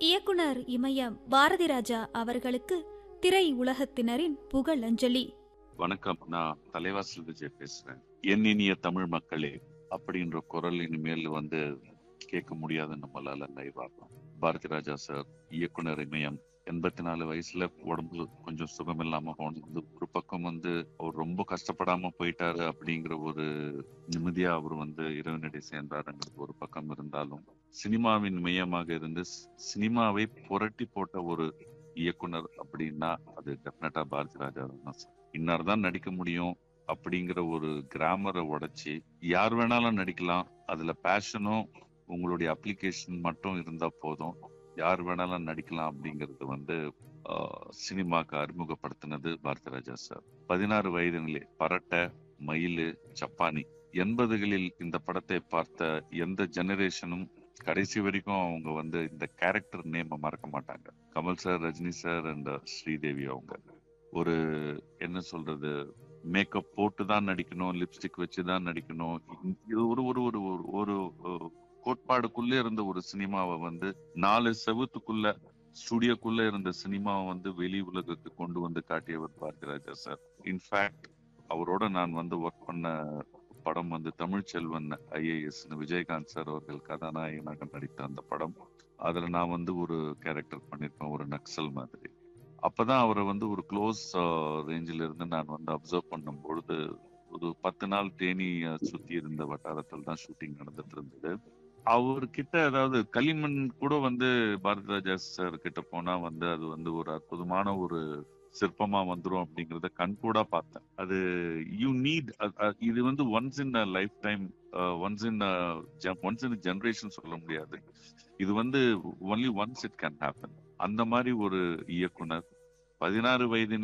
இயக்குனர் இமயம் பாரதி ராஜா அவர்களுக்கு திரை உலகத்தினரின் புகழஞ்சலி வணக்கம் நான் தலைவாசல் விஜய் பேசுறேன் என் இனிய தமிழ் மக்களே அப்படின்ற குரல் இனிமேல் வந்து கேட்க முடியாது நம்மளால லைவா பாரதி ராஜா சார் இயக்குனர் இமயம் எண்பத்தி நாலு வயசுல உடம்பு கொஞ்சம் சுகம் இல்லாம போனது ஒரு பக்கம் வந்து அவர் ரொம்ப கஷ்டப்படாம போயிட்டாரு அப்படிங்கிற ஒரு நிம்மதியா அவர் வந்து இறைவனடி சேர்ந்தாருங்கிறது ஒரு பக்கம் இருந்தாலும் சினிமாவின் மையமாக இருந்து சி- சினிமாவை புரட்டி போட்ட ஒரு இயக்குனர் அப்படின்னா அது டெஃபினட்டா பாரதி ராஜா தான் சார் இன்னார் தான் நடிக்க முடியும் அப்படிங்கிற ஒரு கிராமரை உடைச்சி யார் வேணாலும் நடிக்கலாம் அதுல பேஷனும் உங்களுடைய அப்ளிகேஷன் மட்டும் இருந்தா போதும் யார் வேணாலும் நடிக்கலாம் அப்படிங்கிறது வந்து ஆஹ், சினிமாக்கு அறிமுகப்படுத்தினது பாரதி ராஜா சார் பதினாறு வயதினிலே பரட்டை மயிலு சப்பானி எண்பதுகளில் இந்த படத்தை பார்த்த எந்த ஜெனரேஷனும் கடைசி வரைக்கும் அவங்க வந்து இந்த கேரக்டர் நேம மறக்க மாட்டாங்க Kamal sir Rajini sir and Sridevi அவங்க ஒரு என்ன சொல்றது மேக்கப் போட்டு தான் நடிக்கணும் லிப்ஸ்டிக் வச்சு தான் நடிக்கணும் இது ஒரு ஒரு ஒரு ஒரு- ஒரு ஒரு கோட்பாடுக்குள்ள இருந்த ஒரு சினிமாவை வந்து நாலு செவுத்துக்குள்ள ஸ்டுடியோக்குள்ள இருந்த சினிமாவை வந்து வெளி உலகுக்கு கொண்டு வந்து காட்டியவர் பாரதிராஜா சார் இன்ஃபேக்ட் அவரோட நான் வந்து ஒர்க் பண்ண படம் வந்து தமிழ்ச்செல்வன் ஐஏஎஸ் விஜயகாந்த் சார் அவர்கள் கதாநாயகனாக நடித்த அந்த படம் அதுல நான் வந்து ஒரு கேரக்டர் பண்ணிருப்பேன் ஒரு நக்சல் மாதிரி அப்பதான் அவரை வந்து ஒரு க்ளோஸ் ரேஞ்சில இருந்து நான் வந்து அப்சர்வ் பண்ணும் பொழுது ஒரு பத்து நாள் தேனி அஹ், சுத்தி இருந்த வட்டாரத்தில் தான் ஷூட்டிங் நடந்துட்டு இருந்தது அவர்கிட்ட அதாவது களிமண் கூட வந்து பாரதி ராஜா சார் கிட்ட போனா வந்து அது வந்து ஒரு அற்புதமான ஒரு சிற்பமா வந்துரும் அப்படிங்கறத கண்கூடா பார்த்தேன் அது யூ நீட் இது வந்து once in lifetime once in once in generation சொல்ல முடியாது இது வந்து only once it can happen அந்த மாதிரி ஒரு இயக்குனர் பதினாறு வயதில்